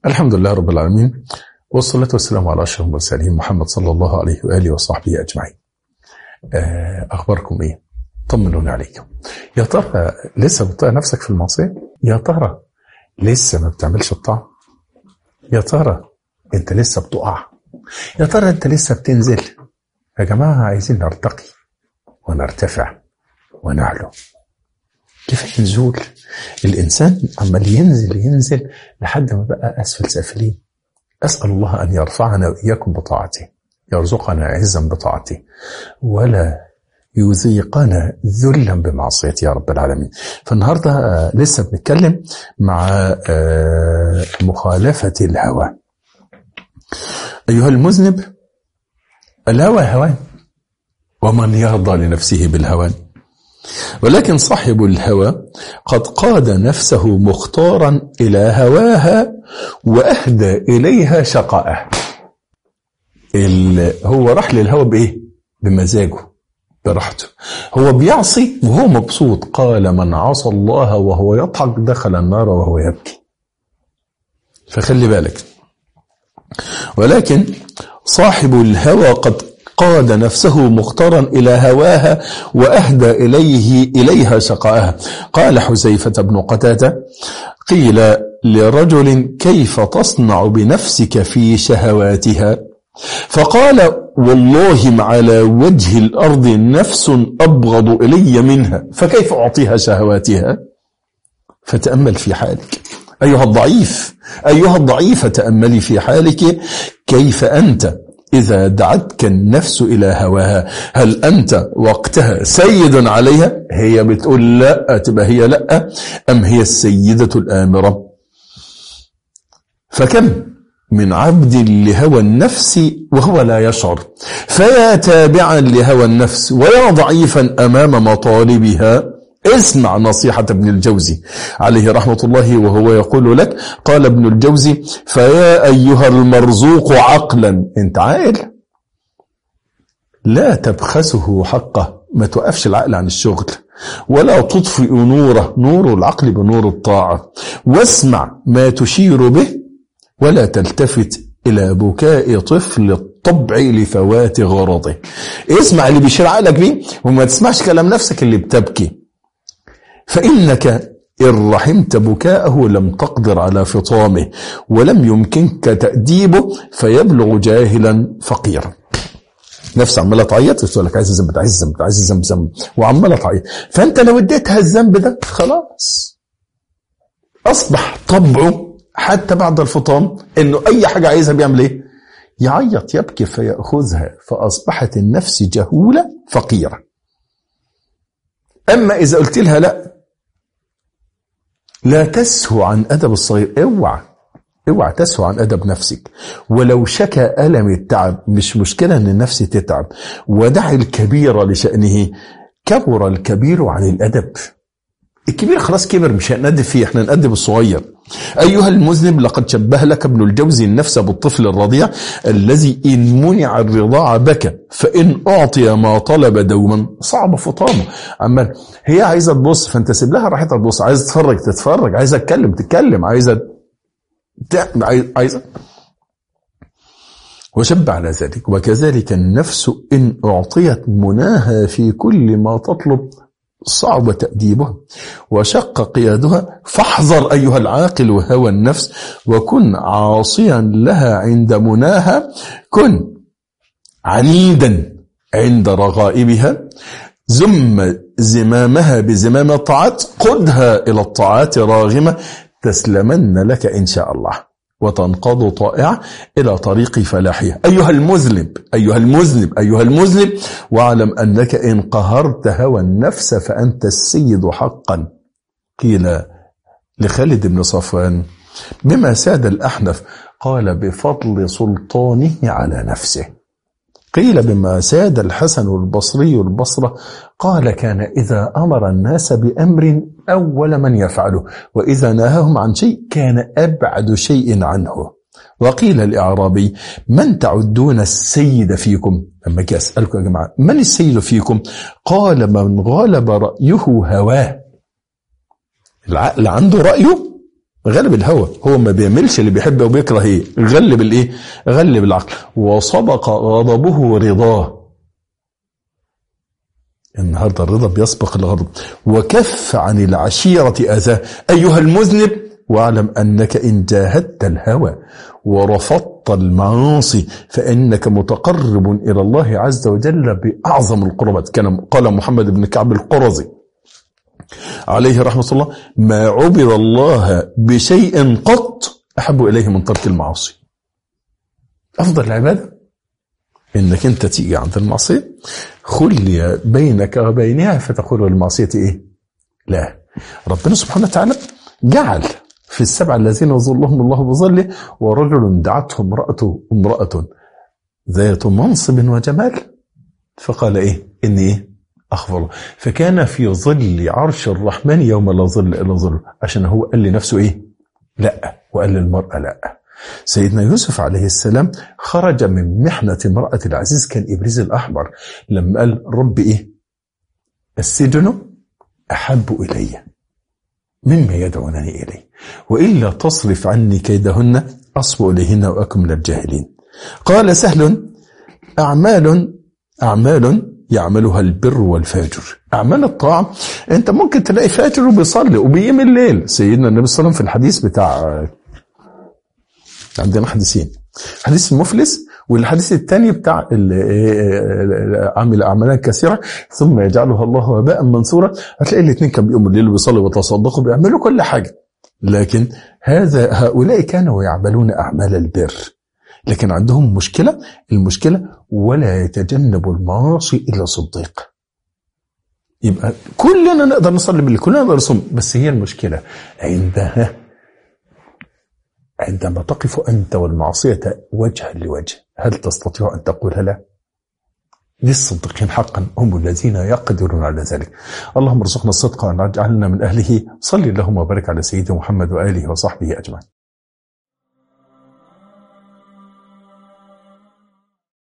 الحمد لله رب العالمين والصلاة والسلام على أشرف المرسلين محمد صلى الله عليه وآله وصحبه أجمعين أخباركم إيه؟ طمنوني عليكم يا ترى لسه بتطيع نفسك في المعصية؟ يا ترى لسه ما بتعملش الطاعة؟ يا ترى أنت لسه بتقع؟ يا ترى أنت لسه بتنزل؟ يا جماعة عايزين نرتقي ونرتفع ونعلو كيف نزول الإنسان عمال ينزل ينزل لحد ما بقى أسفل سافلين أسأل الله أن يرفعنا وإياكم بطاعته يرزقنا عزا بطاعته ولا يذيقنا ذلا بمعصيته يا رب العالمين فالنهاردة لسه بنتكلم مع مخالفة الهوى أيها المذنب الهوى هوان ومن يرضى لنفسه بالهوان ولكن صاحب الهوى قد قاد نفسه مختارا إلى هواها وأهدى إليها شقاءه هو راح للهوى بإيه؟ بمزاجه براحته هو بيعصي وهو مبسوط قال من عصى الله وهو يضحك دخل النار وهو يبكي فخلي بالك ولكن صاحب الهوى قد قاد نفسه مختارا إلى هواها وأهدى إليه إليها شقاءها قال حذيفة بن قتادة قيل لرجل كيف تصنع بنفسك في شهواتها فقال والله على وجه الأرض نفس أبغض إلي منها فكيف أعطيها شهواتها فتأمل في حالك أيها الضعيف أيها الضعيف تأملي في حالك كيف أنت إذا دعتك النفس إلى هواها هل أنت وقتها سيد عليها هي بتقول لا تبقى هي لا أم هي السيدة الآمرة فكم من عبد لهوى النفس وهو لا يشعر فيا تابعا لهوى النفس ويا ضعيفا أمام مطالبها اسمع نصيحة ابن الجوزي عليه رحمة الله وهو يقول لك قال ابن الجوزي فيا أيها المرزوق عقلا انت عاقل لا تبخسه حقه ما توقفش العقل عن الشغل ولا تطفئ نوره نور العقل بنور الطاعة واسمع ما تشير به ولا تلتفت إلى بكاء طفل الطبع لفوات غرضه اسمع اللي بيشير عقلك بيه وما تسمعش كلام نفسك اللي بتبكي فإنك إن رحمت بكاءه لم تقدر على فطامه ولم يمكنك تأديبه فيبلغ جاهلا فقيرا نفس عماله تعيط تقول لك عايز الذنب عايز الذنب عايز الذنب ذنب وعماله تعيط فانت لو اديتها الذنب ده خلاص اصبح طبعه حتى بعد الفطام انه اي حاجه عايزها بيعمل ايه؟ يعيط يبكي فياخذها فاصبحت النفس جهوله فقيره اما اذا قلت لها لا لا تسهو عن أدب الصغير اوعى اوعى تسهو عن أدب نفسك ولو شكى ألم التعب مش مشكلة أن النفس تتعب ودع الكبير لشأنه كبر الكبير عن الأدب الكبير خلاص كبر مش هنأدب فيه احنا نأدب الصغير أيها المذنب لقد شبه لك ابن الجوزي النفس بالطفل الرضيع الذي إن منع الرضاعة بكى فإن أعطي ما طلب دوما صعب فطامه عمال هي عايزة تبص فأنت سيب لها راحتها تبص عايزة تتفرج تتفرج عايزة تتكلم تتكلم عايزة عايزة وشب على ذلك وكذلك النفس إن أعطيت مناها في كل ما تطلب صعب تأديبها وشق قيادها فاحذر أيها العاقل هوى النفس وكن عاصيا لها عند مناها كن عنيدا عند رغائبها زم زمامها بزمام الطاعات قدها إلى الطاعات راغمة تسلمن لك إن شاء الله وتنقض طائعة إلى طريق فلاحها أيها المذنب أيها المذنب أيها المذنب واعلم أنك إن قهرت هوى النفس فأنت السيد حقا قيل لخالد بن صفوان بما ساد الأحنف قال بفضل سلطانه على نفسه قيل بما ساد الحسن البصري البصرة قال كان إذا أمر الناس بأمر أول من يفعله وإذا نهاهم عن شيء كان أبعد شيء عنه وقيل الإعرابي من تعدون السيد فيكم لما جاء أسألكم يا جماعة من السيد فيكم قال من غلب رأيه هواه العقل عنده رأيه غلب الهوى هو ما بيعملش اللي بيحبه وبيكره ايه غلب الايه غلب العقل وسبق غضبه رضاه النهارده الرضا بيسبق الغضب وكف عن العشيرة أذاه أيها المذنب واعلم أنك إن جاهدت الهوى ورفضت المعاصي فإنك متقرب إلى الله عز وجل بأعظم القربات كان قال محمد بن كعب القرظي عليه رحمة الله ما عبد الله بشيء قط أحب إليه من ترك المعاصي أفضل العبادة إنك أنت تيجي عند المعصية خلي بينك وبينها فتقول المعصية إيه لا ربنا سبحانه وتعالى جعل في السبعة الذين يظلهم الله بظله ورجل دعته امرأته امرأة ذات منصب وجمال فقال إيه إني إيه أخبر الله فكان في ظل عرش الرحمن يوم لا ظل إلا ظله عشان هو قال لنفسه إيه لا وقال للمرأة لا سيدنا يوسف عليه السلام خرج من محنة امرأة العزيز كان إبريز الأحمر لما قال رب إيه السجن أحب إلي مما يدعونني إليه وإلا تصرف عني كيدهن أصب إليهن وأكن من الجاهلين قال سهل أعمال أعمال يعملها البر والفاجر أعمال الطاعة أنت ممكن تلاقي فاجر وبيصلي وبيقيم الليل سيدنا النبي صلى الله عليه وسلم في الحديث بتاع عندنا حديثين حديث المفلس والحديث الثاني بتاع عامل اعمالا كثيره ثم يجعلها الله وباء منصورا هتلاقي الاثنين كانوا بيقوموا الليل وبيصلوا ويتصدقوا بيعملوا كل حاجه لكن هذا هؤلاء كانوا يعملون اعمال البر لكن عندهم مشكله المشكله ولا يتجنب المعاصي الا صديق يبقى كلنا نقدر نصلي بالليل كلنا نقدر نصوم بس هي المشكله عندها عندما تقف أنت والمعصية وجها لوجه هل تستطيع أن تقول لا للصديقين حقا هم الذين يقدرون على ذلك اللهم ارزقنا الصدق وأن اجعلنا من أهله صل اللهم وبارك على سيدنا محمد وآله وصحبه أجمعين